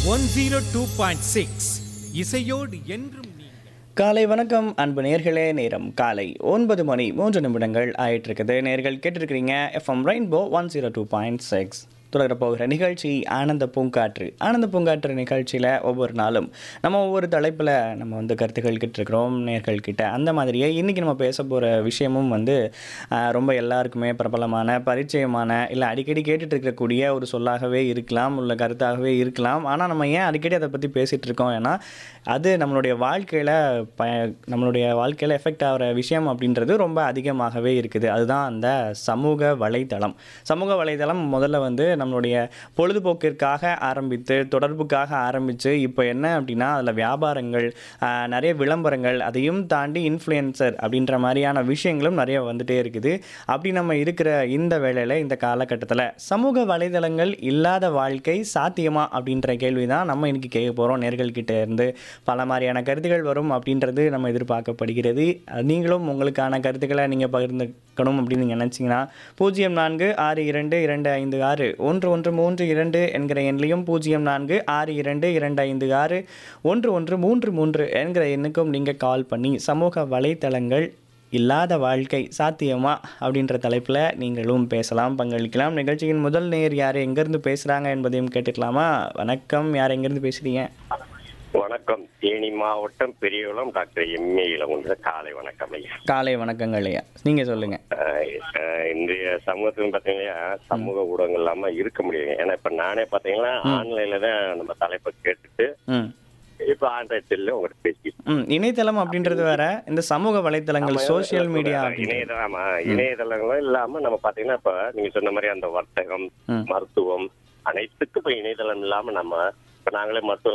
One zero two point six இசையோடு என்றும் நீங்கள் காலை வணக்கம் அன்பு நேர்களே நேரம் காலை ஒன்பது மணி மூன்று நிமிடங்கள் ஆயிட்டு இருக்குது நேர்கள் கேட்டிருக்கிறீங்க FM Rainbow one zero two point six தொடர போகிற நிகழ்ச்சி ஆனந்த பூங்காற்று ஆனந்த பூங்காற்று நிகழ்ச்சியில் ஒவ்வொரு நாளும் நம்ம ஒவ்வொரு தலைப்பில் நம்ம வந்து கருத்துக்கள் கிட்டிருக்கிறோம் நேர்கள் கிட்ட அந்த மாதிரியே இன்றைக்கி நம்ம பேச போகிற விஷயமும் வந்து ஆஹ், ரொம்ப எல்லாருக்குமே பிரபலமான பரிச்சயமான இல்லை அடிக்கடி கேட்டுட்டு இருக்கக்கூடிய ஒரு சொல்லாகவே இருக்கலாம் உள்ள கருத்தாகவே இருக்கலாம் ஆனால் நம்ம ஏன் அடிக்கடி அதை பற்றி பேசிகிட்டு இருக்கோம் ஏன்னா அது நம்மளுடைய வாழ்க்கையில் ப நம்மளுடைய வாழ்க்கையில் எஃபெக்ட் ஆகிற விஷயம் அப்படின்றது ரொம்ப அதிகமாகவே இருக்குது அதுதான் அந்த சமூக வலைதளம் சமூக வலைதளம் முதல்ல வந்து நம்மளுடைய பொழுதுபோக்கிற்காக ஆரம்பித்து தொடர்புக்காக ஆரம்பித்து இப்போ என்ன அப்படின்னா அதில் வியாபாரங்கள் ஆஹ், நிறைய விளம்பரங்கள் அதையும் தாண்டி இன்ஃப்ளூயன்சர் அப்படின்ற மாதிரியான விஷயங்களும் நிறைய வந்துட்டே இருக்குது அப்படி நம்ம இருக்கிற இந்த வேளையில் இந்த காலகட்டத்தில் சமூக வலைதளங்கள் இல்லாத வாழ்க்கை சாத்தியமா அப்படின்ற கேள்வி தான் நம்ம இன்னைக்கு கேட்க போகிறோம் நேர்கள்கிட்ட இருந்து பல மாதிரியான கருத்துக்கள் வரும் அப்படின்றது நம்ம எதிர்பார்க்கப்படுகிறது அது நீங்களும் உங்களுக்கான கருத்துக்களை நீங்கள் பகிர்ந்துக்கணும் அப்படின்னு நீங்கள் நினச்சிங்கன்னா பூஜ்ஜியம் நான்கு ஆறு இரண்டு இரண்டு ஐந்து ஆறு ஒன்று ஒன்று மூன்று இரண்டு என்கிற எண்ணிலையும் பூஜ்ஜியம் நான்கு ஆறு இரண்டு இரண்டு ஐந்து ஆறு ஒன்று ஒன்று மூன்று மூன்று என்கிற எண்ணுக்கும் நீங்கள் கால் பண்ணி சமூக வலைத்தளங்கள் இல்லாத வாழ்க்கை சாத்தியமா அப்படின்ற தலைப்பில் நீங்களும் பேசலாம் பங்களிக்கலாம் நிகழ்ச்சியின் முதல் நேர் யார் எங்கேருந்து பேசுகிறாங்க என்பதையும் கேட்டுக்கலாமா வணக்கம் யார் எங்கேருந்து பேசுகிறீங்க வணக்கம் தேனி மாவட்டம் பெரியகுளம் டாக்டர் எம்ஏ இளமுன்ற காலை வணக்கம் ஐயா காலை வணக்கங்கள் ஐயா நீங்கள் சொல்லுங்கள் அஹ் அஹ் இன்றைய சமூகத்துல பாத்தீங்கன்னா சமூக ஊடகங்கள் இல்லாம இருக்க முடியாது ஏன்னா இப்ப நானே பாத்தீங்கன்னா ஆன்லைன்ல தான் நம்ம தலைப்பை கேட்டுட்டு ம் இப்ப ஆண்ட்ராய்ட் செல்ல உங்கள்கிட்ட பேசிட்டு ம் இணையதளம் அப்படின்றது வேற இந்த சமூக வலைத்தளங்கள் சோஷியல் மீடியா அப்படின்றது இணையதளம் ஆமா, இணையதளங்களும் இல்லாம நம்ம பாத்தீங்கன்னா இப்ப நீங்க சொன்ன மாதிரி அந்த வர்த்தகம் ம். மருத்துவம் அனைத்துக்கும் இப்ப இணையதளம் இல்லாம நம்ம இப்ப நாங்களே மருத்துவ